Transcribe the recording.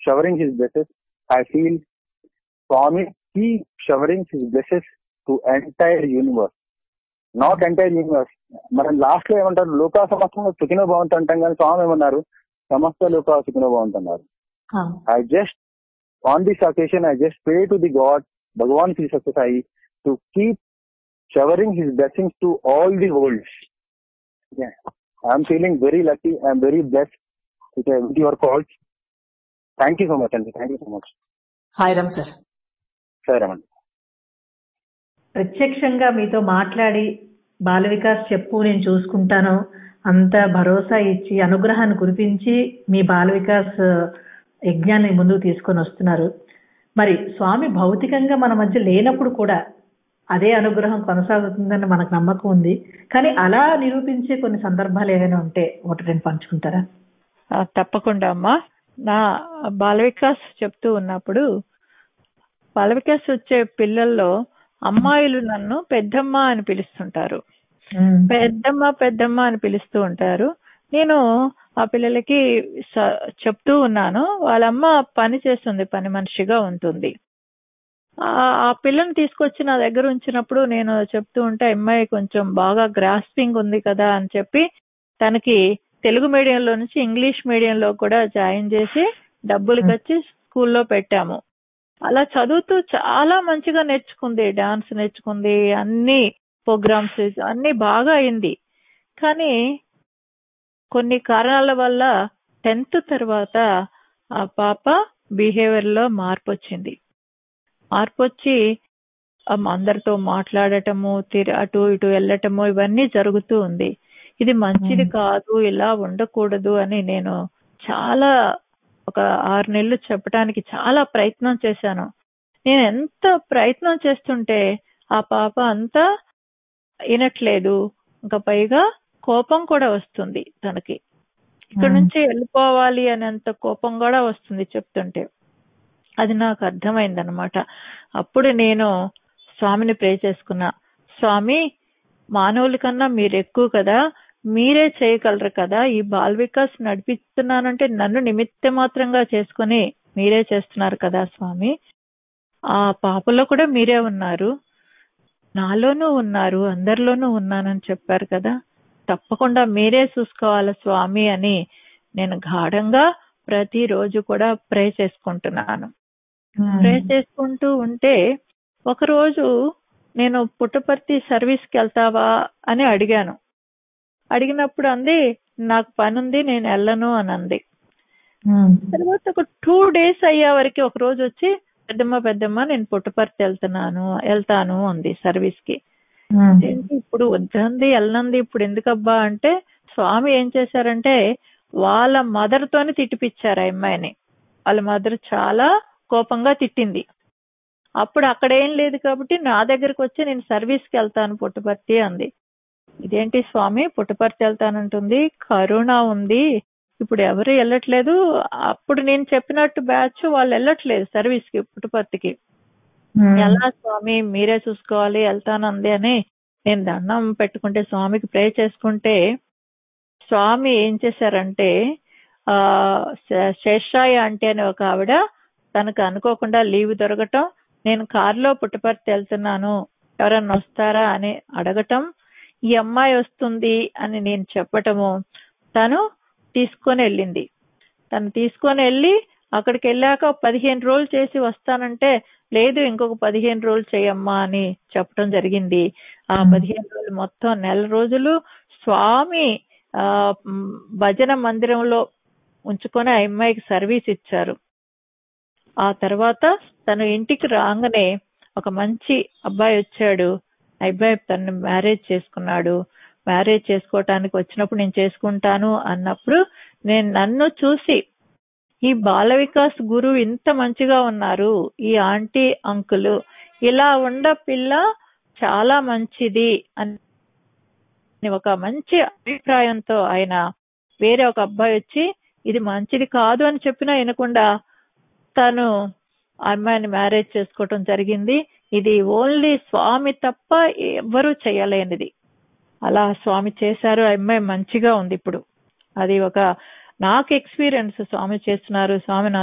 showering his blessings. I feel Swami keep showering his blessings to entire universe. Not entire universe మనం last లో ఏమంటారు లోకా సమస్తంలో సుఖినో భవంతు అంటాం కానీ స్వామి ఏమన్నారు సమస్త లోకా సుఖినో భవంతు అన్నారు I just on this occasion I just pray to the god Bhagavan Shri Sathya Sai to keep showering his blessings to all the worlds I'm feeling very lucky I'm very blessed with your calls thank you so much అండి thank you so much hi Ram sir సరే అండి ప్రత్యక్షంగా మీతో మాట్లాడి బాల వికాస్ చెప్పు నేను చూసుకుంటాను అంత భరోసా ఇచ్చి అనుగ్రహాన్ని కురిపించి మీ బాల వికాస్ యజ్ఞాన్ని ముందుకు తీసుకొని వస్తున్నారు మరి స్వామి భౌతికంగా మన మధ్య లేనప్పుడు కూడా అదే అనుగ్రహం కొనసాగుతుందని మనకు నమ్మకం ఉంది కానీ అలా నిరూపించే కొన్ని సందర్భాలు ఏమైనా ఉంటే ఒకటి రెండు పంచుకుంటారా ఆ, తప్పకుండా అమ్మా నా బాల వికాస్ చెప్తూ ఉన్నప్పుడు బాల వికాస్ వచ్చే పిల్లల్లో అమ్మాయిలు నన్ను పెద్దమ్మ అని పిలుస్తుంటారు పెద్దమ్మ పెద్దమ్మ అని పిలుస్తూ ఉంటారు నేను ఆ పిల్లలకి స- చెప్తూ ఉన్నాను వాళ్ళమ్మ పని చేస్తుంది పని మనిషిగా ఉంటుంది ఆ ఆ పిల్లని తీసుకొచ్చి నా దగ్గర ఉంచినప్పుడు నేను చెప్తూ ఉంటే అమ్మాయి కొంచెం బాగా గ్రాస్పింగ్ ఉంది కదా అని చెప్పి తనకి తెలుగు మీడియంలో నుంచి ఇంగ్లీష్ మీడియంలో కూడా జాయిన్ చేసి డబ్బులు కచ్చి స్కూల్లో పెట్టాము అలా చదువుతూ చాలా మంచిగా నేర్చుకుంది డాన్స్ నేర్చుకుంది అన్ని ప్రోగ్రామ్స్ అన్ని బాగా అయింది కానీ కొన్ని కారణాల వల్ల టెన్త్ తర్వాత ఆ పాప బిహేవియర్ లో మార్పు వచ్చింది మార్పు వచ్చి అమ్ అందరితో మాట్లాడటము తిర అటు ఇటు వెళ్ళటము ఇవన్నీ జరుగుతూ ఉంది ఇది మంచిది కాదు ఇలా ఉండకూడదు అని నేను చాలా ఒక ఆరు నెలలు చెప్పడానికి చాలా ప్రయత్నం చేశాను నేను ఎంత ప్రయత్నం చేస్తుంటే ఆ పాప అంతా వినట్లేదు ఇంకా పైగా కోపం కూడా వస్తుంది తనకి ఇక్కడ నుంచి వెళ్ళిపోవాలి అనేంత కోపం కూడా వస్తుంది చెప్తుంటే అది నాకు అర్థమైంది అనమాట అప్పుడు నేను స్వామిని ప్రే చేసుకున్నా స్వామి మానవుల కన్నా మీరు ఎక్కువ కదా మీరే చేయగలరు కదా ఈ బాల్ వికాస్ నడిపిస్తున్నానంటే నన్ను నిమిత్త మాత్రంగా చేసుకొని మీరే చేస్తున్నారు కదా స్వామి ఆ పాపలో కూడా మీరే ఉన్నారు నాలోనూ ఉన్నారు అందరిలోనూ ఉన్నానని చెప్పారు కదా తప్పకుండా మీరే చూసుకోవాలి స్వామి అని నేను గాఢంగా ప్రతిరోజు కూడా ప్రే చేసుకుంటున్నాను ప్రే చేసుకుంటూ ఉంటే ఒక రోజు నేను పుట్టపర్తి సర్వీస్ కి వెళ్తావా అని అడిగాను అడిగినప్పుడు అంది నాకు పని ఉంది నేను వెళ్ళను అని అంది తర్వాత ఒక టూ డేస్ అయ్యే వరకు ఒక రోజు వచ్చి పెద్దమ్మ పెద్దమ్మ నేను పుట్టపర్తి వెళ్తున్నాను వెళ్తాను అంది సర్వీస్ కి ఏంటి ఇప్పుడు వద్దంది వెళ్ళనంది ఇప్పుడు ఎందుకబ్బా అంటే స్వామి ఏం చేశారంటే వాళ్ళ మదర్ తోని తిట్టిపిచ్చారు ఆ అమ్మాయిని వాళ్ళ మదర్ చాలా కోపంగా తిట్టింది అప్పుడు అక్కడ ఏం లేదు కాబట్టి నా దగ్గరకు వచ్చి నేను సర్వీస్ కి వెళ్తాను పుట్టపర్తి అంది ఇదేంటి స్వామి పుట్టపర్తి వెళ్తానంటుంది కరోనా ఉంది ఇప్పుడు ఎవరు వెళ్ళట్లేదు అప్పుడు నేను చెప్పినట్టు బ్యాచ్ వాళ్ళు వెళ్ళట్లేదు సర్వీస్ కి పుట్టపర్తికి ఎలా స్వామి మీరే చూసుకోవాలి వెళ్తానంది అని నేను దండం పెట్టుకుంటే స్వామికి ప్రే చేసుకుంటే స్వామి ఏం చేశారంటే ఆ శే- శేషాయి అంటే అనే ఒక ఆవిడ తనకు అనుకోకుండా లీవ్ దొరకటం నేను కారులో పుట్టపర్తి వెళ్తున్నాను ఎవరన్నా వస్తారా అని అడగటం ఈ అమ్మాయి వస్తుంది అని నేను చెప్పటము తను తీసుకొని వెళ్ళింది తను తీసుకొని వెళ్ళి అక్కడికి వెళ్ళాక ఒక పదిహేను రోజులు చేసి వస్తానంటే లేదు ఇంకొక పదిహేను రోజులు చేయమ్మా అని చెప్పడం జరిగింది ఆ పదిహేను రోజులు మొత్తం నెల రోజులు స్వామి ఆ మ్, భజన మందిరంలో ఉంచుకొని ఆ అమ్మాయికి సర్వీస్ ఇచ్చారు ఆ తర్వాత తను ఇంటికి రాగానే ఒక మంచి అబ్బాయి వచ్చాడు ఆ అబ్బాయి తను మ్యారేజ్ చేసుకున్నాడు మ్యారేజ్ చేసుకోవటానికి వచ్చినప్పుడు నేను చేసుకుంటాను అన్నప్పుడు నేను నన్ను చూసి ఈ బాల వికాస్ గురువు ఇంత మంచిగా ఉన్నారు ఈ ఆంటీ అంకులు ఇలా ఉండ పిల్ల చాలా మంచిది అని ఒక మంచి అభిప్రాయంతో ఆయన వేరే ఒక అబ్బాయి వచ్చి ఇది మంచిది కాదు అని చెప్పినా వినకుండా తను ఆ అమ్మాయిని మ్యారేజ్ చేసుకోవటం జరిగింది ఇది ఓన్లీ స్వామి తప్ప ఎవ్వరూ చేయలేనిది అలా స్వామి చేశారు ఆ అమ్మాయి మంచిగా ఉంది ఇప్పుడు అది ఒక నాకు ఎక్స్పీరియన్స్ స్వామి చేస్తున్నారు స్వామి నా